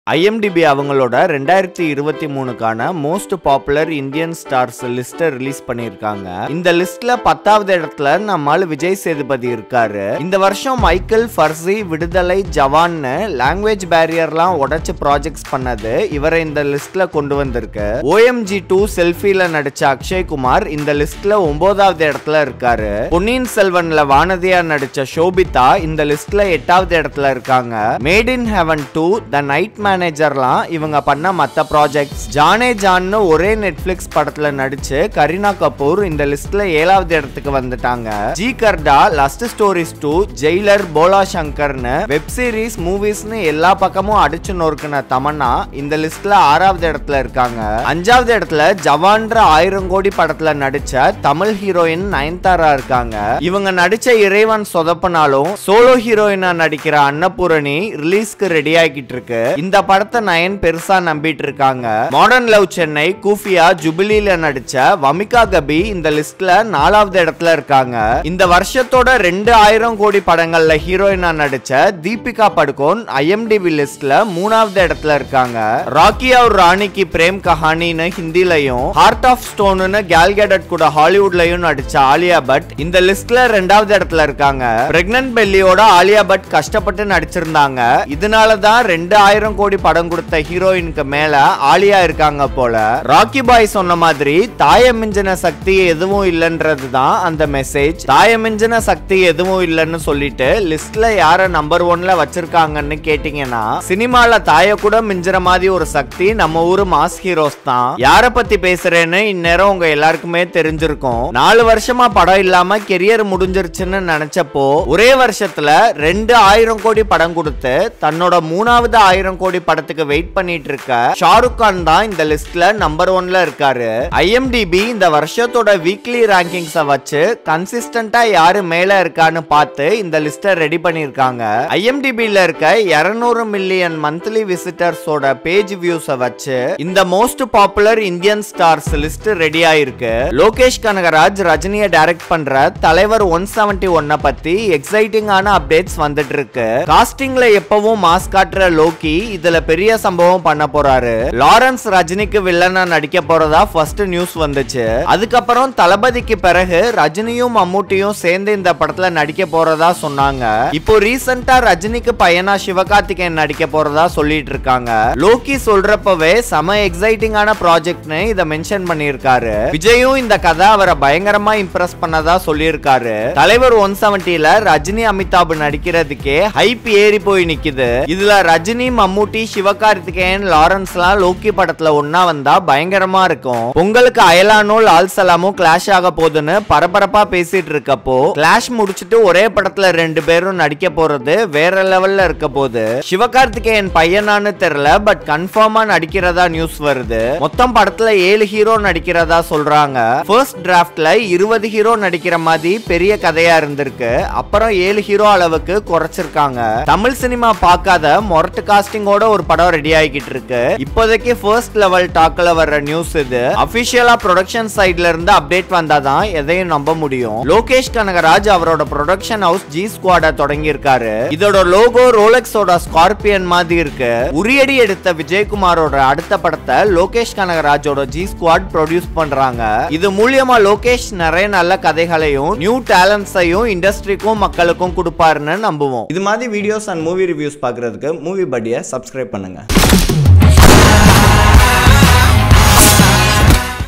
IMDb அவங்களோட ரெண்டாயிரத்தி இருபத்தி மூணுக்கான மோஸ்ட் பாப்புலர் இந்தியன் ஸ்டார்ஸ் லிஸ்ட்டை ரிலீஸ் பண்ணியிருக்காங்க இந்த லிஸ்ட்ல பத்தாவது இடத்துல நம்மால் விஜய் சேதுபதி இருக்காரு இந்த வருஷம் மைக்கேல் ஃபர்சி விடுதலை ஜவான்னு லாங்குவேஜ் பேரியர்லாம் உடைச்சு ப்ராஜெக்ட்ஸ் பண்ணது இவரை இந்த லிஸ்ட்ல கொண்டு வந்திருக்கு ஓஎம்ஜி டூ செல்ஃபில நடிச்ச அக்ஷய்குமார் இந்த லிஸ்ட்ல ஒன்பதாவது இடத்துல இருக்காரு பொன்னியின் செல்வன்ல வானதியா நடிச்ச ஷோபிதா இந்த லிஸ்ட்ல எட்டாவது இடத்துல இருக்காங்க Made In Heaven to The Night மேனேஜர்லாம் இவங்க பண்ண மத்த ப்ராஜெக்ட்ஸ் ஜானே ஜான்னு ஒரே நெட்ஃபிளிக்ஸ் படத்துல நடிச்சு கரீனா கபூர் இந்த லிஸ்ட்ல ஏழாவது இடத்துக்கு வந்துட்டாங்க Jee Karda Lust Stories two Jailer Bholaa சங்கர்னு வெப் சீரிஸ் மூவிஸ்னு எல்லா பக்கமும் அடிச்சு நொறுக்குன தமன்னா இந்த லிஸ்ட்ல ஆறாவது இடத்துல இருக்காங்க அஞ்சாவது இடத்துல ஜவான்ற ஆயிரம் கோடி படத்துல நடிச்ச தமிழ் ஹீரோயின் நயன்தாரா இருக்காங்க இவங்க நடிச்ச இறைவன் சொதப்பினாலும் சோலோ ஹீரோயினா நடிக்கிற அன்னபூரணி ரிலீஸ்க்கு ரெடி ஆகிட்டு இருக்கு இந்த படத்தை நயன் பெருசா நம்பிட்டு இருக்காங்க மாடர்ன் லவ் சென்னை கூஃபியா ஜுபிலில நடிச்ச வமிகா கபி இந்த லிஸ்ட்ல நாலாவது இடத்துல இருக்காங்க இந்த வருஷத்தோட ரெண்டு ஆயிரம் கோடி படங்கள்ல ஹீரோயினா நடிச்ச தீபிகா படுகோன் ஐஎம்டிபி லிஸ்ட்ல மூணாவது இடத்துல இருக்காங்க ராக்கி அவர் ராணிக்கு பிரேம் கஹானின்னு ஹிந்திலையும் ஹார்ட் ஆஃப் ஸ்டோன்னு கேல்கேடட் கூட ஹாலிவுட்லயும் நடிச்ச ஆலியா பட் இந்த லிஸ்ட்ல ரெண்டாவது இடத்துல இருக்காங்க பிரெக்னன்ட் பெல்லியோட ஆலியா பட் கஷ்டப்பட்டு நடிச்சிருந்தாங்க இதனால தான் ரெண்டு ஆயிரம் கோடி படம் கொடுத்த ஹீரோயினுக்கு மேல ஆலியா இருக்காங்க போல ராக்கி பாய் சொன்ன மாதிரி தாய மிஞ்சின சக்தி எதுவும் இல்லைன்றது தான் அந்த மெசேஜ் தாய மிஞ்சின சக்தி எதுவும் இல்லைன்னு சொல்லிட்டு லிஸ்ட்ல யார நம்பர் ஒன்ல வச்சிருக்காங்கன்னு கேட்டீங்கன்னா சினிமால தாய கூட மிஞ்சிற மாதிரி ஒரு சக்தி நம்ம ஊரு மாஸ் ஹீரோஸ் தான் யார பத்தி பேசுறேன்னு இந்நேரம் உங்க எல்லாருக்குமே தெரிஞ்சிருக்கும் நாலு வருஷமா படம் இல்லாம கெரியர் முடிஞ்சிருச்சுன்னு நினைச்சப்போ ஒரே வருஷத்துல ரெண்டு ஆயிரம் கோடி படம் கொடுத்து தன்னோட மூணாவது ஆயிரம் கோடி படத்துக்கு வெயிட் பண்ணிட்டு இருக்க ஷாருக் கான் தான் இந்த லிஸ்ட்ல நம்பர் ஒன்ல இருக்காரு ஐஎம்டிபி இந்த வருஷத்தோட வீக்லி ரேங்கிங்ஸ வச்சு கன்சிஸ்டன்டா யாரு மேல இருக்கான்னு பார்த்து இந்த லிஸ்ட ரெடி பண்ணிருக்காங்க ஐஎம்டிபில இருக்க 200 மில்லியன் மந்த்லி விசிட்டர்ஸோட பேஜ் வியூஸ வச்சு இந்த most popular Indian stars list ready ஆயிருக்கு லோகேஷ் கனகராஜ் ரஜினியை டைரக்ட் பண்ற தலைவர் ஒன் செவன்டி ஒன்ன பத்தி எக்ஸைட்டிங்கான அப்டேட்ஸ் வந்துட்டு இருக்கு காஸ்டிங்ல எப்பவும் மாஸ் காட்டுற லோகி இதுல பெரிய சம்பவம் பண்ண போறாரு லாரன்ஸ் ரஜினிக்கு வில்லனா நடிக்க போறதா ஃபர்ஸ்ட் நியூஸ் வந்துச்சு அதுக்கப்புறம் தளபதிக்கு பிறகு ரஜினியும் மம்மூட்டியும் சேர்ந்து இந்த படத்துல நடிக்க போறதா சொன்னாங்க இப்போ ரீசெண்டா ரஜினிக்கு பையனா சிவகார்த்திகேயன் நடிக்க போறதா சொல்லிட்டு இருக்காங்க லோகி சொல்றப்பவே செம எக்ஸைட்டிங்கான ப்ராஜெக்ட்னு இத மென்ஷன் பண்ணியிருக்காரு விஜயும் இந்த கதை அவரை பயங்கரமா இம்ப்ரெஸ் பண்ணதா சொல்லியிருக்காரு தலைவர் ஒன் செவன்டில ரஜினி அமிதாப் நடிக்கிறதுக்கே ஹைப் ஏறி போய் நிக்குது இதுல ரஜினி மம்மூட்டி சிவகார்த்திகேயன் லாரன்ஸ்லாம் லோக்கி படத்துல ஒன்னா வந்தா பயங்கரமா இருக்கும் பொங்கலுக்கு அயலானும் லால் சலாமும் கிளாஷ் ஆக போகுதுன்னு பரபரப்பா பேசிட்டு இருக்கப்போ கிளாஷ் முடிச்சிட்டு ஒரே படத்துல ரெண்டு பேரும் நடிக்க போறது வேற லெவல்ல இருக்க போகுது சிவகார்த்திகேயன் பையனான்னு தெரியல பட் கன்ஃபார்மா நடிக்கிறதா நியூஸ் வருது மொத்தம் படத்துல ஏழு ஹீரோ நடிக்கிறதா சொல்றாங்க ஃபர்ஸ்ட் டிராஃப்ட்ல இருபது ஹீரோ நடிக்கிற மாதிரி பெரிய கதையா இருந்திருக்கு அப்புறம் ஏழு ஹீரோ அளவுக்கு குறைச்சிருக்காங்க தமிழ் சினிமா பார்க்காத மொரட்டு காஸ்டிங்கோட ஒரு படம் ரெடி ஆகிக்கிட்டு இருக்கு இப்போதைக்கு ஃபர்ஸ்ட் லெவல் டாக்ல வர்ற நியூஸ் இது அபிஷியலா ப்ரொடக்ஷன் சைட்ல இருந்து அப்டேட் வந்தாதான் எதையும் நம்ப முடியும் லோகேஷ் கனகராஜ் அவரோட ப்ரொடக்ஷன் ஹவுஸ் ஜி ஸ்குவாட தொடங்கி இருக்காரு இதோட லோகோ ரோலெக்ஸோட ஸ்கார்பியன் மாதிரி இருக்கு உரியடி எடுத்த விஜயகுமாரோட அடுத்த படத்தை லோகேஷ் கனகராஜோட ஜி ஸ்குவாட் ப்ரொடியூஸ் பண்றாங்க இது மூலியமா லோகேஷ் நிறைய நல்ல கதைகளையும் நியூ டேலண்ட்ஸையும் இண்டஸ்ட்ரிக்கும் மக்களுக்கும் கொடுப்பாருன்னு நம்புவோம் இது மாதிரி வீடியோஸ் அண்ட் மூவி ரிவ்யூஸ் பார்க்கறதுக்கு மூவி படியை சப்ஸ்கிரைப் பண்ணுங்க